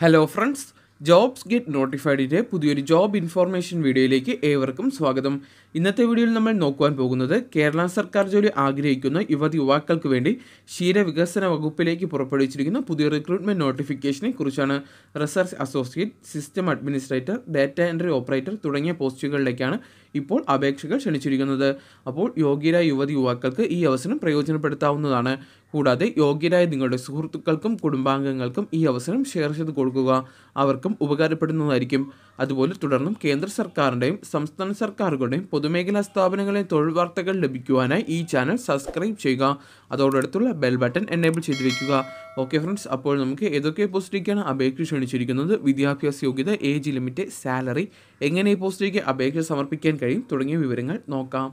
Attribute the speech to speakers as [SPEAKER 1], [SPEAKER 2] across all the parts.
[SPEAKER 1] hello friends jobs get നോട്ടിഫൈഡിൻ്റെ പുതിയൊരു job information വീഡിയോയിലേക്ക് ഏവർക്കും സ്വാഗതം ഇന്നത്തെ വീഡിയോയിൽ നമ്മൾ നോക്കുവാൻ പോകുന്നത് കേരള സർക്കാർ ജോലി ആഗ്രഹിക്കുന്ന യുവതി യുവാക്കൾക്ക് വേണ്ടി ക്ഷീരവികസന വകുപ്പിലേക്ക് പുറപ്പെടുവിച്ചിരിക്കുന്ന പുതിയ റിക്രൂട്ട്മെൻറ്റ് നോട്ടിഫിക്കേഷനെ കുറിച്ചാണ് research associate system administrator data entry operator തുടങ്ങിയ പോസ്റ്റുകളിലേക്കാണ് ഇപ്പോൾ അപേക്ഷകൾ ക്ഷണിച്ചിരിക്കുന്നത് അപ്പോൾ യോഗ്യരായ യുവതി യുവാക്കൾക്ക് ഈ അവസരം പ്രയോജനപ്പെടുത്താവുന്നതാണ് കൂടാതെ യോഗ്യരായ നിങ്ങളുടെ സുഹൃത്തുക്കൾക്കും കുടുംബാംഗങ്ങൾക്കും ഈ അവസരം ഷെയർ ചെയ്ത് കൊടുക്കുക അവർക്കും ഉപകാരപ്പെടുന്നതായിരിക്കും അതുപോലെ തുടർന്നും കേന്ദ്ര സർക്കാരിൻ്റെയും സംസ്ഥാന സർക്കാരുകളുടെയും പൊതുമേഖലാ സ്ഥാപനങ്ങളിലെ തൊഴിൽ വാർത്തകൾ ലഭിക്കുവാനായി ഈ ചാനൽ സബ്സ്ക്രൈബ് ചെയ്യുക അതോടടുത്തുള്ള ബെൽ ബട്ടൺ എനേബിൾ ചെയ്ത് വെക്കുക ഓക്കെ ഫ്രണ്ട്സ് അപ്പോൾ നമുക്ക് ഏതൊക്കെ പോസ്റ്റിലേക്കാണ് അപേക്ഷ ക്ഷണിച്ചിരിക്കുന്നത് വിദ്യാഭ്യാസ യോഗ്യത ഏജ് ലിമിറ്റ് സാലറി എങ്ങനെ ഈ പോസ്റ്റിലേക്ക് അപേക്ഷ സമർപ്പിക്കാൻ കഴിയും തുടങ്ങിയ വിവരങ്ങൾ നോക്കാം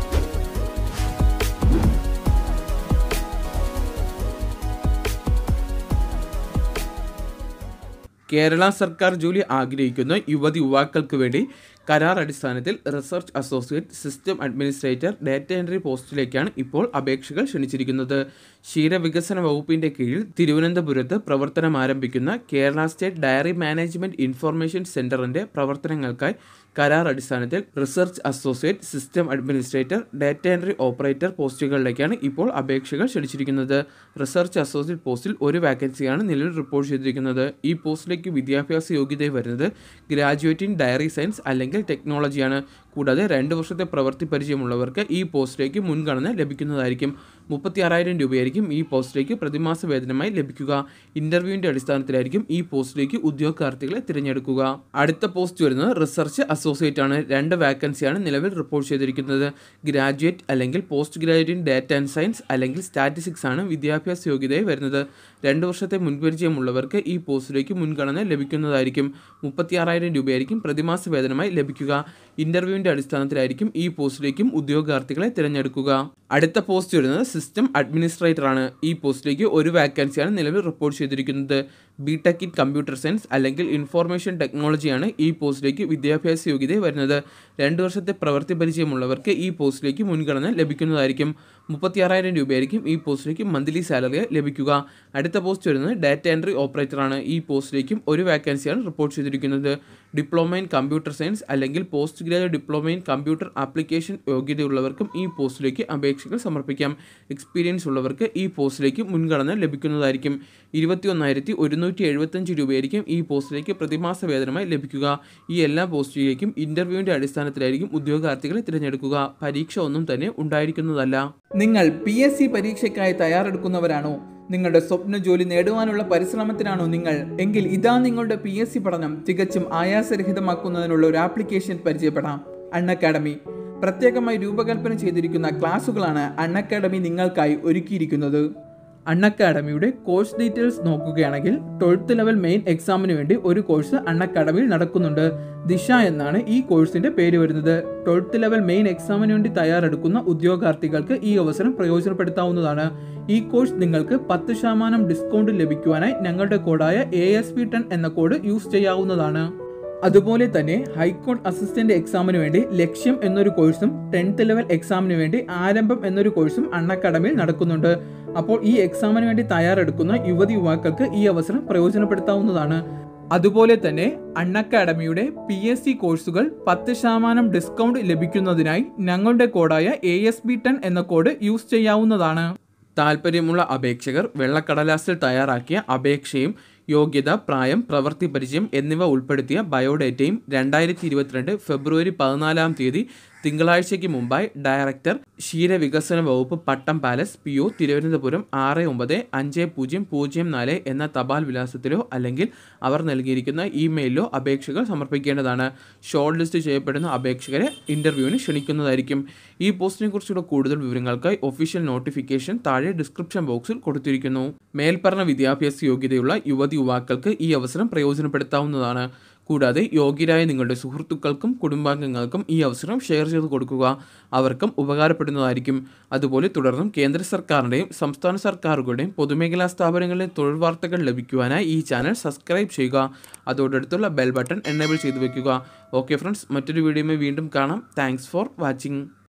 [SPEAKER 1] കേരള സർക്കാർ ജോലി ആഗ്രഹിക്കുന്ന യുവതി യുവാക്കൾക്ക് വേണ്ടി കരാർ അടിസ്ഥാനത്തിൽ research associate system administrator data entry പോസ്റ്റിലേക്കാണ് ഇപ്പോൾ അപേക്ഷകൾ ക്ഷണിച്ചിരിക്കുന്നത് ക്ഷീരവികസന വകുപ്പിന്റെ കീഴിൽ തിരുവനന്തപുരത്ത് പ്രവർത്തനം ആരംഭിക്കുന്ന Kerala state dairy management information സെന്ററിന്റെ പ്രവർത്തനങ്ങൾക്കായി കരാർ അടിസ്ഥാനത്തിൽ research associate system administrator data entry operator പോസ്റ്റുകളിലേക്കാണ് ഇപ്പോൾ അപേക്ഷകൾ ക്ഷണിച്ചിരിക്കുന്നത് റിസർച്ച് അസോസിയേറ്റ് പോസ്റ്റിൽ ഒരു വാക്കൻസിയാണ് നിലവിൽ റിപ്പോർട്ട് ചെയ്തിരിക്കുന്നത് ഈ പോസ്റ്റിലേക്ക് വിദ്യാഭ്യാസ യോഗ്യത വരുന്നത് ഗ്രാജുവേറ്റ് ഇൻ ഡയറി സയൻസ് അല്ലെങ്കിൽ ടെക്നോളജിയാണ് കൂടാതെ രണ്ട് വർഷത്തെ പ്രവൃത്തി പരിചയമുള്ളവർക്ക് ഈ പോസ്റ്റിലേക്ക് മുൻഗണന ലഭിക്കുന്നതായിരിക്കും മുപ്പത്തി ആറായിരം രൂപയായിരിക്കും ഈ പോസ്റ്റിലേക്ക് പ്രതിമാസ വേതനമായി ലഭിക്കുക ഇന്റർവ്യൂവിന്റെ അടിസ്ഥാനത്തിലായിരിക്കും ഈ പോസ്റ്റിലേക്ക് ഉദ്യോഗാർത്ഥികളെ തിരഞ്ഞെടുക്കുക അടുത്ത പോസ്റ്റ് വരുന്നത് റിസർച്ച് അസോസിയേറ്റ് ആണ് രണ്ട് വാക്കൻസിയാണ് നിലവിൽ റിപ്പോർട്ട് ചെയ്തിരിക്കുന്നത് ഗ്രാജുവേറ്റ് അല്ലെങ്കിൽ post graduate in data and science അല്ലെങ്കിൽ സ്റ്റാറ്റിസ്റ്റിക്സ് ആണ് വിദ്യാഭ്യാസ യോഗ്യതയായി വരുന്നത് രണ്ട് വർഷത്തെ മുൻപരിചയമുള്ളവർക്ക് ഈ പോസ്റ്റിലേക്ക് മുൻഗണന ലഭിക്കുന്നതായിരിക്കും മുപ്പത്തി ആറായിരം രൂപയായിരിക്കും പ്രതിമാസ വേതനമായി ലഭിക്കുക ഇന്റർവ്യൂവിന്റെ അടിസ്ഥാനത്തിലായിരിക്കും ഈ പോസ്റ്റിലേക്കും ഉദ്യോഗാർത്ഥികളെ തിരഞ്ഞെടുക്കുക അടുത്ത പോസ്റ്റ് വരുന്നത് സിസ്റ്റം അഡ്മിനിസ്ട്രേറ്റർ ആണ് ഈ പോസ്റ്റിലേക്ക് ഒരു വാക്കൻസിയാണ് നിലവിൽ റിപ്പോർട്ട് ചെയ്തിരിക്കുന്നത് B tech in computer science അല്ലെങ്കിൽ ഇൻഫോർമേഷൻ ടെക്നോളജിയാണ് ഈ പോസ്റ്റിലേക്ക് വിദ്യാഭ്യാസ യോഗ്യത വരുന്നത് രണ്ട് വർഷത്തെ പ്രവൃത്തി പരിചയമുള്ളവർക്ക് ഈ പോസ്റ്റിലേക്ക് മുൻഗണന ലഭിക്കുന്നതായിരിക്കും മുപ്പത്തി ആറായിരം രൂപയായിരിക്കും ഈ പോസ്റ്റിലേക്ക് മന്ത്ലി സാലറി ലഭിക്കുക അടുത്ത പോസ്റ്റ് വരുന്നത് ഡാറ്റ എൻട്രി ഓപ്പറേറ്റർ ആണ് ഈ പോസ്റ്റിലേക്കും ഒരു വാക്കൻസിയാണ് റിപ്പോർട്ട് ചെയ്തിരിക്കുന്നത് ഡിപ്ലോമ ഇൻ കമ്പ്യൂട്ടർ സയൻസ് അല്ലെങ്കിൽ post graduate diploma in computer application യോഗ്യതയുള്ളവർക്കും ഈ പോസ്റ്റിലേക്ക് അപേക്ഷകൾ സമർപ്പിക്കാം എക്സ്പീരിയൻസ് ഉള്ളവർക്ക് ഈ പോസ്റ്റിലേക്ക് മുൻഗണന ലഭിക്കുന്നതായിരിക്കും ഇരുപത്തി ഒന്നായിരത്തി ഒരുന്നൂറ്റി എഴുപത്തഞ്ച് രൂപയായിരിക്കും ഈ പോസ്റ്റിലേക്ക് പ്രതിമാസ വേതനമായി ലഭിക്കുക ഈ എല്ലാ പോസ്റ്റിലേക്കും ഇന്റർവ്യൂവിന്റെ അടിസ്ഥാനത്തിലായിരിക്കും ഉദ്യോഗാർത്ഥികളെ തിരഞ്ഞെടുക്കുക പരീക്ഷ ഒന്നും തന്നെ ഉണ്ടായിരിക്കുന്നതല്ല
[SPEAKER 2] നിങ്ങൾ പി എസ് സി പരീക്ഷയ്ക്കായി തയ്യാറെടുക്കുന്നവരാണോ നിങ്ങളുടെ സ്വപ്ന ജോലി നേടുവാനുള്ള പരിശ്രമത്തിനാണോ നിങ്ങൾ എങ്കിൽ ഇതാ നിങ്ങളുടെ പി എസ് സി പഠനം തികച്ചും ആയാസരഹിതമാക്കുന്നതിനുള്ള ഒരു ആപ്ലിക്കേഷൻ പരിചയപ്പെടാം അൺ അക്കാഡമി പ്രത്യേകമായി രൂപകൽപ്പന ചെയ്തിരിക്കുന്ന ക്ലാസുകളാണ് അൺ അക്കാഡമി നിങ്ങൾക്കായി ഒരുക്കിയിരിക്കുന്നത് അൺ അക്കാഡമിയുടെ കോഴ്സ് ഡീറ്റെയിൽസ് നോക്കുകയാണെങ്കിൽ ട്വൽത്ത് ലെവൽ മെയിൻ എക്സാമിന് വേണ്ടി ഒരു കോഴ്സ് അൺ അക്കാഡമിയിൽ നടക്കുന്നുണ്ട് ദിശ എന്നാണ് ഈ കോഴ്സിന്റെ പേര് വരുന്നത് ട്വൽത്ത് ലെവൽ മെയിൻ എക്സാമിന് വേണ്ടി തയ്യാറെടുക്കുന്ന ഉദ്യോഗാർത്ഥികൾക്ക് ഈ അവസരം പ്രയോജനപ്പെടുത്താവുന്നതാണ് ഈ കോഴ്സ് നിങ്ങൾക്ക് പത്ത് ശതമാനം ഡിസ്കൗണ്ട് ലഭിക്കുവാനായി ഞങ്ങളുടെ കോഡായ എ എസ് പി ടെൻ എന്ന കോഡ് യൂസ് ചെയ്യാവുന്നതാണ് അതുപോലെ തന്നെ ഹൈക്കോർട്ട് അസിസ്റ്റന്റ് എക്സാമിന് വേണ്ടി ലക്ഷ്യം എന്നൊരു കോഴ്സും ടെൻത്ത് ലെവൽ എക്സാമിന് വേണ്ടി ആരംഭം എന്നൊരു കോഴ്സും അൺ അക്കാഡമിയിൽ നടക്കുന്നുണ്ട് അപ്പോൾ ഈ എക്സാമിന് വേണ്ടി തയ്യാറെടുക്കുന്ന യുവതി യുവാക്കൾക്ക് ഈ അവസരം പ്രയോജനപ്പെടുത്താവുന്നതാണ് അതുപോലെ തന്നെ അൺ അക്കാഡമിയുടെ പി എസ് സി കോഴ്സുകൾ പത്ത് ശതമാനം ഡിസ്കൗണ്ട് ലഭിക്കുന്നതിനായി ഞങ്ങളുടെ കോഡായ എ എസ് ബി ടെൻ എന്ന കോഡ് യൂസ് ചെയ്യാവുന്നതാണ്
[SPEAKER 1] താല്പര്യമുള്ള അപേക്ഷകർ വെള്ളക്കടലാസിൽ തയ്യാറാക്കിയ അപേക്ഷയും യോഗ്യത പ്രായം പ്രവൃത്തി പരിചയം എന്നിവ ഉൾപ്പെടുത്തിയ ബയോഡേറ്റയും രണ്ടായിരത്തി ഇരുപത്തിരണ്ട് ഫെബ്രുവരി പതിനാലാം തീയതി തിങ്കളാഴ്ചയ്ക്ക് മുമ്പായി ഡയറക്ടർ ക്ഷീരവികസന വകുപ്പ് Pattom palace P O Thiruvananthapuram ആറ് ഒമ്പത് അഞ്ച് പൂജ്യം പൂജ്യം നാല് എന്ന തപാൽ വിലാസത്തിലോ അല്ലെങ്കിൽ അവർ നൽകിയിരിക്കുന്ന ഇമെയിലിലോ അപേക്ഷകൾ സമർപ്പിക്കേണ്ടതാണ് ഷോർട്ട് ലിസ്റ്റ് ചെയ്യപ്പെടുന്ന അപേക്ഷകരെ ഇൻ്റർവ്യൂവിന് ക്ഷണിക്കുന്നതായിരിക്കും ഈ പോസ്റ്റിനെ കുറിച്ചുള്ള കൂടുതൽ വിവരങ്ങൾക്കായി ഒഫീഷ്യൽ നോട്ടിഫിക്കേഷൻ താഴെ ഡിസ്ക്രിപ്ഷൻ ബോക്സിൽ കൊടുത്തിരിക്കുന്നു മേൽപ്പറഞ്ഞ വിദ്യാഭ്യാസ യോഗ്യതയുള്ള യുവതി യുവാക്കൾക്ക് ഈ അവസരം പ്രയോജനപ്പെടുത്താവുന്നതാണ് കൂടാതെ യോഗ്യരായ നിങ്ങളുടെ സുഹൃത്തുക്കൾക്കും കുടുംബാംഗങ്ങൾക്കും ഈ അവസരം ഷെയർ ചെയ്ത് കൊടുക്കുക അവർക്കും ഉപകാരപ്പെടുന്നതായിരിക്കും അതുപോലെ തുടർന്നും കേന്ദ്ര സർക്കാരിൻ്റെയും സംസ്ഥാന സർക്കാരുകളുടെയും പൊതുമേഖലാ സ്ഥാപനങ്ങളിലെ തൊഴിൽ വാർത്തകൾ ലഭിക്കുവാനായി ഈ ചാനൽ സബ്സ്ക്രൈബ് ചെയ്യുക അതോടടുത്തുള്ള ബെൽ ബട്ടൺ എനേബിൾ ചെയ്തു വെക്കുക ഓക്കെ ഫ്രണ്ട്സ് മറ്റൊരു വീഡിയോയുമായി വീണ്ടും കാണാം താങ്ക്സ് ഫോർ വാച്ചിങ്